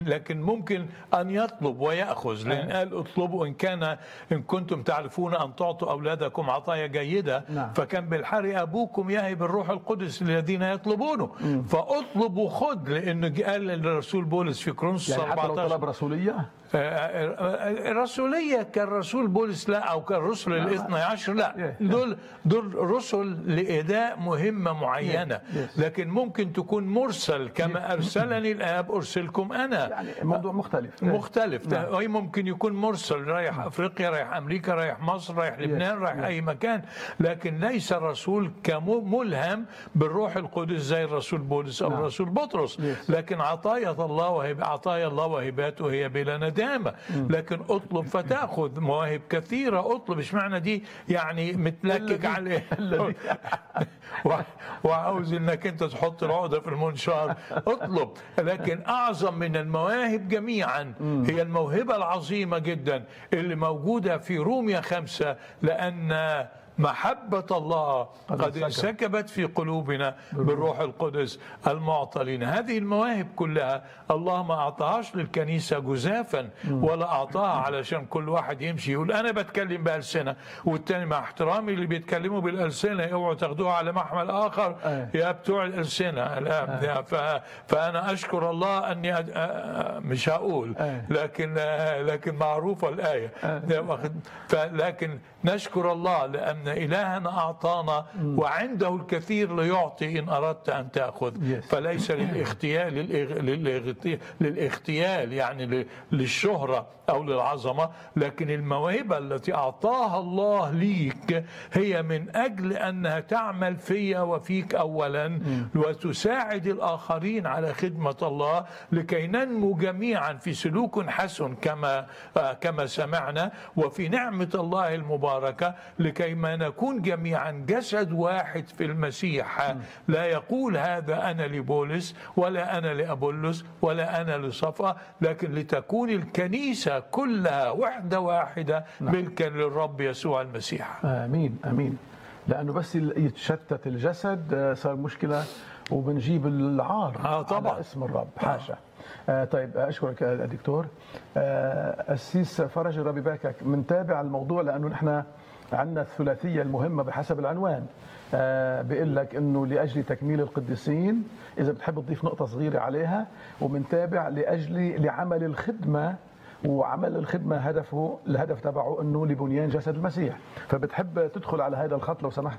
لكن ممكن ان يطلب وياخذ لان قال اطلبوا ان كان ان كنتم تعرفون ان تعطوا اولادكم عطايا جيده نعم. فكان بالحري ابوكم يهب الروح القدس للذين يطلبونه فاطلب وخذ لانه قال الرسول بولس في كورنثوس يعني حتى لو 14 طلب رسوليه الرسولية كالرسول بولس لا أو كالرسل الاثنى عشر لا إيه. دول دول رسل لإداء مهمة معينة Yes. لكن ممكن تكون مرسل كما أرسلني الآب أرسلكم أنا يعني موضوع مختلف مختلف نعم. أي ممكن يكون مرسل رايح أفريقيا رايح أمريكا رايح مصر رايح لبنان رايح yes. أي مكان لكن ليس الرسول كملهم بالروح القدس زي الرسول بولس أو نعم. الرسول بطرس Yes. لكن عطايا الله وهب عطايا الله وهباته هي بلا ندامة لكن اطلب فتأخذ مواهب كثيرة اطلب ايش معنى دي يعني متلكك الذي- عليه الذي- و- وعاوز انك انت تحط العقده في المنشار اطلب لكن اعظم من المواهب جميعا هي الموهبه العظيمه جدا اللي موجوده في روميا خمسه لان محبة الله قد قد انسكبت. انسكبت في قلوبنا بالروح القدس المعطى لنا هذه المواهب كلها الله ما أعطاهاش للكنيسة جزافا ولا أعطاها علشان كل واحد يمشي يقول أنا بتكلم بألسنة والتاني مع احترامي اللي بيتكلموا بالألسنة اوعوا تاخدوها على محمل آخر أيه. يا بتوع الألسنة لا يا ف- فأنا أشكر الله أني أد- أ- مش هقول أيه. لكن لكن معروفة الآية واخد- فلكن نشكر الله لأن إلهنا أعطانا وعنده الكثير ليعطي إن أردت أن تأخذ Yes. فليس للاختيال للإغ- للاغت- للاغتيال يعني ل- للشهرة أو للعظمة لكن الموهبة التي أعطاها الله ليك هي من أجل أنها تعمل في وفيك أولا وتساعد الآخرين على خدمة الله لكي ننمو جميعا في سلوك حسن كما آه، كما سمعنا وفي نعمة الله المباركة لكي ما نكون جميعا جسد واحد في المسيح لا يقول هذا أنا لبولس ولا أنا لأبولس ولا أنا لصفا لكن لتكون الكنيسة كلها وحدة واحدة ملكا للرب يسوع المسيح امين امين لانه بس يتشتت الجسد آه، صار مشكله وبنجيب العار آه، طبعاً. على اسم الرب حاشا آه طيب آه، اشكرك يا دكتور آه السيس فرج الرب يباركك بنتابع الموضوع لانه نحن عندنا الثلاثيه المهمه بحسب العنوان آه بيقول لك انه لاجل تكميل القديسين اذا بتحب تضيف نقطه صغيره عليها وبنتابع لاجل لعمل الخدمه وعمل الخدمه هدفه الهدف تبعه انه لبنيان جسد المسيح فبتحب تدخل على هذا الخط لو سمحت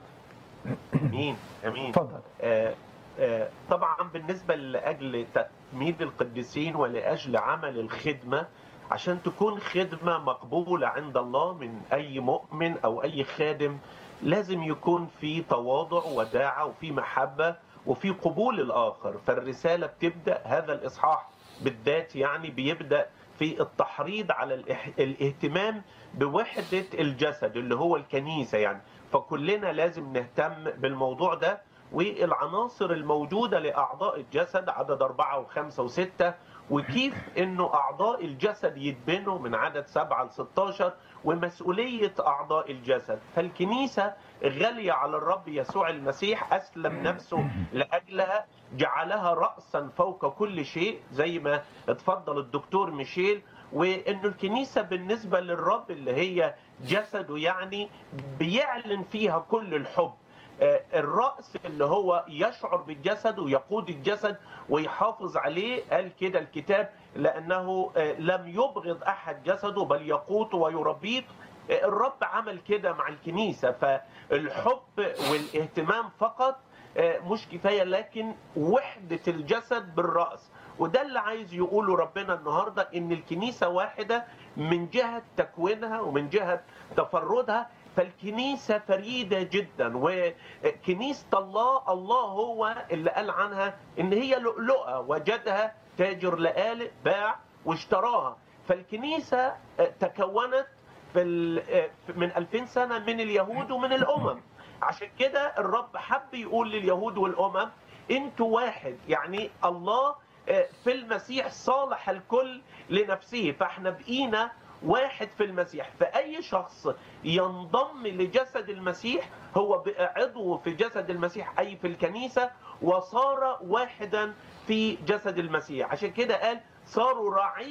امين امين تفضل آه، آه، طبعا بالنسبه لاجل تكميل القديسين ولاجل عمل الخدمه عشان تكون خدمه مقبوله عند الله من اي مؤمن او اي خادم لازم يكون في تواضع وداعه وفي محبه وفي قبول الاخر فالرساله بتبدا هذا الاصحاح بالذات يعني بيبدا في التحريض على الإح- الاهتمام بوحده الجسد اللي هو الكنيسه يعني فكلنا لازم نهتم بالموضوع ده والعناصر الموجودة لأعضاء الجسد عدد أربعة وخمسة وستة وكيف أنه أعضاء الجسد يتبنوا من عدد سبعة ل 16 ومسؤولية أعضاء الجسد فالكنيسة غالية على الرب يسوع المسيح أسلم نفسه لأجلها جعلها رأسا فوق كل شيء زي ما اتفضل الدكتور ميشيل وانه الكنيسه بالنسبه للرب اللي هي جسده يعني بيعلن فيها كل الحب آه، الرأس اللي هو يشعر بالجسد ويقود الجسد ويحافظ عليه قال كده الكتاب لأنه آه، لم يبغض أحد جسده بل يقوته ويربيه آه، الرب عمل كده مع الكنيسة فالحب والاهتمام فقط آه، مش كفاية لكن وحدة الجسد بالرأس وده اللي عايز يقوله ربنا النهاردة إن الكنيسة واحدة من جهة تكوينها ومن جهة تفردها فالكنيسة فريدة جدا وكنيسة الله الله هو اللي قال عنها إن هي لؤلؤة وجدها تاجر لآلئ باع واشتراها فالكنيسة تكونت في ال- من 2000 سنة من اليهود ومن الأمم عشان كده الرب حب يقول لليهود والأمم انتوا واحد يعني الله في المسيح صالح الكل لنفسه فاحنا بقينا واحد في المسيح فأي شخص ينضم لجسد المسيح هو بقى عضو في جسد المسيح أي في الكنيسة وصار واحدا في جسد المسيح عشان كده قال صاروا راعين